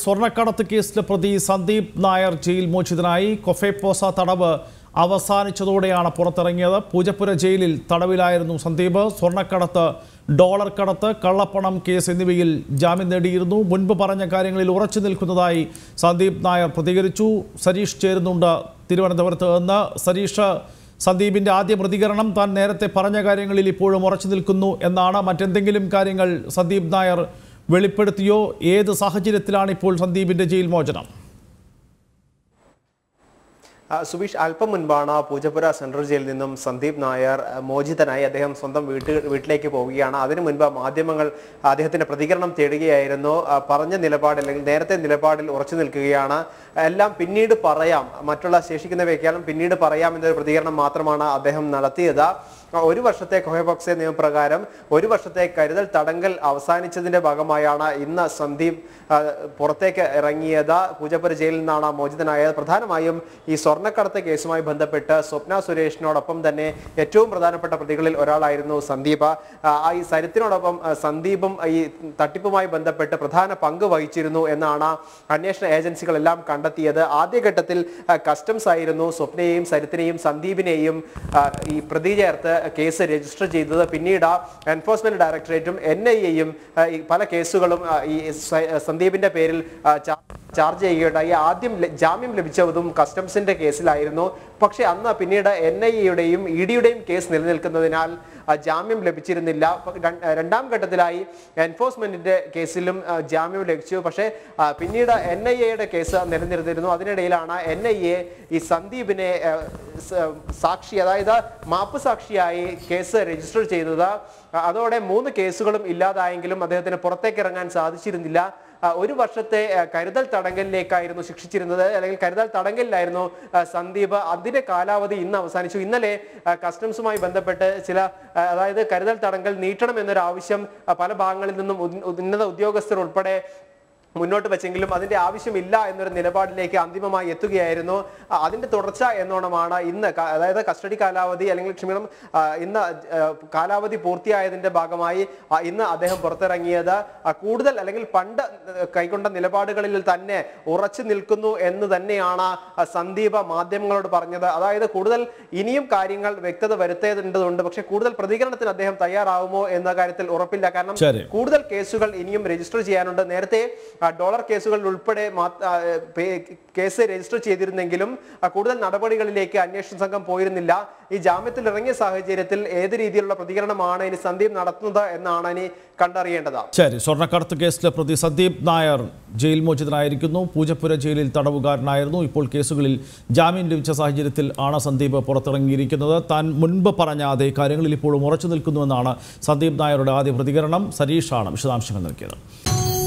സ്വർണ്ണക്കടത്ത് കേസിലെ പ്രതി സന്ദീപ് നായർ ജയിൽ മോചിതനായി കൊഫേപ്പോസ തടവ് അവസാനിച്ചതോടെയാണ് പുറത്തിറങ്ങിയത് പൂജപ്പുര ജയിലിൽ തടവിലായിരുന്നു സന്ദീപ് സ്വർണ്ണക്കടത്ത് ഡോളർ കടത്ത് കള്ളപ്പണം കേസ് എന്നിവയിൽ ജാമ്യം നേടിയിരുന്നു മുൻപ് പറഞ്ഞ കാര്യങ്ങളിൽ ഉറച്ചു നിൽക്കുന്നതായി സന്ദീപ് നായർ പ്രതികരിച്ചു സരീഷ് ചേരുന്നുണ്ട് തിരുവനന്തപുരത്ത് നിന്ന് സരീഷ് സന്ദീപിന്റെ ആദ്യ പ്രതികരണം താൻ നേരത്തെ പറഞ്ഞ കാര്യങ്ങളിൽ ഇപ്പോഴും ഉറച്ചു നിൽക്കുന്നു എന്നാണ് മറ്റെന്തെങ്കിലും കാര്യങ്ങൾ സന്ദീപ് നായർ വെളിപ്പെടുത്തിയോ ഏത് സാഹചര്യത്തിലാണ് ഇപ്പോൾ സന്ദീപിന്റെ ജയിൽ മോചനം ആ, സുബീഷ് അല്പം മുൻപാണ് പൂജപ്പുര സെൻട്രൽ ജയിലിൽ നിന്നും സന്ദീപ് നായർ ആ, മോചിതനായി അദ്ദേഹം സ്വന്തം വീട്ടിൽ വീട്ടിലേക്ക് പോവുകയാണ് അതിനു മുൻപ് മാധ്യമങ്ങൾ അദ്ദേഹത്തിന്റെ പ്രതികരണം തേടുകയായിരുന്നു ആ, പറഞ്ഞ നിലപാട് അല്ലെങ്കിൽ നേരത്തെ നിലപാടിൽ ഉറച്ചു നിൽക്കുകയാണ് എല്ലാം പിന്നീട് പറയാം മറ്റുള്ള ശേഷിക്കുന്നവയൊക്കെയാലും പിന്നീട് പറയാം എന്നൊരു പ്രതികരണം മാത്രമാണ് അദ്ദേഹം നടത്തിയത് ആ, ഒരു വർഷത്തെ കൊഹബോക്സെ നിയമപ്രകാരം ഒരു വർഷത്തെ കരുതൽ തടങ്കൽ അവസാനിച്ചതിന്റെ ഭാഗമായാണ് ഇന്ന് സന്ദീപ് ആ, പുറത്തേക്ക് ഇറങ്ങിയത് പൂജപ്പുര ജയിലിൽ നിന്നാണ് മോചിതനായത് പ്രധാനമായും ഈ സ്വർണ്ണക്കടത്ത് കേസുമായി ബന്ധപ്പെട്ട് സ്വപ്ന സുരേഷിനോടൊപ്പം തന്നെ ഏറ്റവും പ്രധാനപ്പെട്ട പ്രതികളിൽ ഒരാളായിരുന്നു സന്ദീപ് ആ, ആ ഈ സരിത്തിനോടൊപ്പം ആ, സന്ദീപും ഈ തട്ടിപ്പുമായി ബന്ധപ്പെട്ട് പ്രധാന പങ്ക് വഹിച്ചിരുന്നു എന്നാണ് അന്വേഷണ ഏജൻസികളെല്ലാം കണ്ടെത്തിയത് ആദ്യഘട്ടത്തിൽ ആ, കസ്റ്റംസ് ആയിരുന്നു സ്വപ്നയെയും സരിത്തിനെയും സന്ദീപിനെയും ആ, ഈ പ്രതി ചേർത്ത് കേസ് രജിസ്റ്റർ ചെയ്തത് പിന്നീട് എൻഫോഴ്സ്മെന്റ് ഡയറക്ടറേറ്റും എൻ ഐ എയും പല കേസുകളും ആ, ഈ സ- സന്ദീപിന്റെ പേരിൽ ആ, ചാ- ചാർജ് ചെയ്യുകയുണ്ടായി ആദ്യം ല- ജാമ്യം ലഭിച്ചതും കസ്റ്റംസിന്റെ കേസിലായിരുന്നു പക്ഷേ അന്ന് പിന്നീട് എൻ ഐ എയുടെയും ഇ ഡിയുടെയും കേസ് നിലനിൽക്കുന്നതിനാൽ ആ, ജാമ്യം ലഭിച്ചിരുന്നില്ല പ- ര- രണ്ടാം ഘട്ടത്തിലായി എൻഫോഴ്സ്മെന്റിന്റെ കേസിലും ആ, ജാമ്യം ലഭിച്ചു പക്ഷേ ആ, പിന്നീട് എൻ ഐ എയുടെ കേസ് നിലനിർത്തിയിരുന്നു അതിനിടയിലാണ് എൻ ഐ എ ഈ സന്ദീപിനെ ആ, സ- സാക്ഷി അതായത് മാപ്പ് സാക്ഷിയായി കേസ് രജിസ്റ്റർ ചെയ്തത് ആ, അതോടെ മൂന്ന് കേസുകളും ഇല്ലാതായെങ്കിലും അദ്ദേഹത്തിന് പുറത്തേക്ക് ഇറങ്ങാൻ സാധിച്ചിരുന്നില്ല ആ, ഒരു വർഷത്തെ ആ, കരുതൽ തടങ്കലിലേക്കായിരുന്നു ശിക്ഷിച്ചിരുന്നത് അല്ലെങ്കിൽ കരുതൽ തടങ്കലിലായിരുന്നു ആ, സന്ദീപ് അതിന്റെ കാലാവധി ഇന്ന് അവസാനിച്ചു ഇന്നലെ ആ, കസ്റ്റംസുമായി ബന്ധപ്പെട്ട് ചില ആ, അതായത് കരുതൽ തടങ്കൽ നീട്ടണം എന്നൊരു ആവശ്യം ആ, പല ഭാഗങ്ങളിൽ നിന്നും ഉന്ന- ഉന്നത ഉദ്യോഗസ്ഥർ ഉൾപ്പെടെ മുന്നോട്ട് വെച്ചെങ്കിലും അതിന്റെ ആവശ്യമില്ല എന്നൊരു നിലപാടിലേക്ക് അന്തിമമായി എത്തുകയായിരുന്നു ആ, അതിന്റെ തുടർച്ച എന്നോണമാണ് ഇന്ന് ക- അതായത് കസ്റ്റഡി കാലാവധി അല്ലെങ്കിൽ ക്ഷമിക്കണം ആ, ഇന്ന് ആ, കാലാവധി പൂർത്തിയായതിന്റെ ഭാഗമായി ആ, ഇന്ന് അദ്ദേഹം പുറത്തിറങ്ങിയത് ആ, കൂടുതൽ അല്ലെങ്കിൽ പണ്ട് കൈക്കൊണ്ട നിലപാടുകളിൽ തന്നെ ഉറച്ചു നിൽക്കുന്നു എന്ന് തന്നെയാണ് ആ, സന്ദീപ് മാധ്യമങ്ങളോട് പറഞ്ഞത് അതായത് കൂടുതൽ ഇനിയും കാര്യങ്ങൾ വ്യക്തത വരുത്തേണ്ടതുണ്ട് പക്ഷെ കൂടുതൽ പ്രതികരണത്തിന് അദ്ദേഹം തയ്യാറാവുമോ എന്ന കാര്യത്തിൽ ഉറപ്പില്ല കാരണം ശരി. കൂടുതൽ കേസുകൾ ഇനിയും രജിസ്റ്റർ ചെയ്യാനുണ്ട് നേരത്തെ ആ, ഡോളർ കേസുകളിൽ ഉൾപ്പെടെ മാ- ആ, പേ- കേസ് രജിസ്റ്റർ ചെയ്തിരുന്നെങ്കിലും ആ, കൂടുതൽ നടപടികളിലേക്ക് അന്വേഷണ സംഘം പോയിരുന്നില്ല ഈ ജാമ്യത്തിൽ ഇറങ്ങിയ സാഹചര്യത്തിൽ ഏത് രീതിയിലുള്ള പ്രതികരണമാണ് ഇനി സന്ദീപ് നടത്തുന്നത് എന്നാണ് ഇനി കണ്ടറിയേണ്ടത് ശരി സ്വർണ്ണക്കടത്ത് കേസിലെ പ്രതി സന്ദീപ് നായർ ജയിൽ മോചിതനായിരിക്കുന്നു പൂജപ്പുര ജയിലിൽ തടവുകാരനായിരുന്നു ഇപ്പോൾ കേസുകളിൽ ജാമ്യം ലഭിച്ച സാഹചര്യത്തിൽ ആണ് സന്ദീപ് പുറത്തിറങ്ങിയിരിക്കുന്നത് താൻ മുൻപ് പറഞ്ഞ അതേ കാര്യങ്ങളിൽ ഇപ്പോഴും ഉറച്ചു നിൽക്കുന്നുവെന്നാണ് സന്ദീപ് നായരുടെ ആദ്യ പ്രതികരണം സരീഷാണ് വിശദാംശങ്ങൾ നൽകിയത്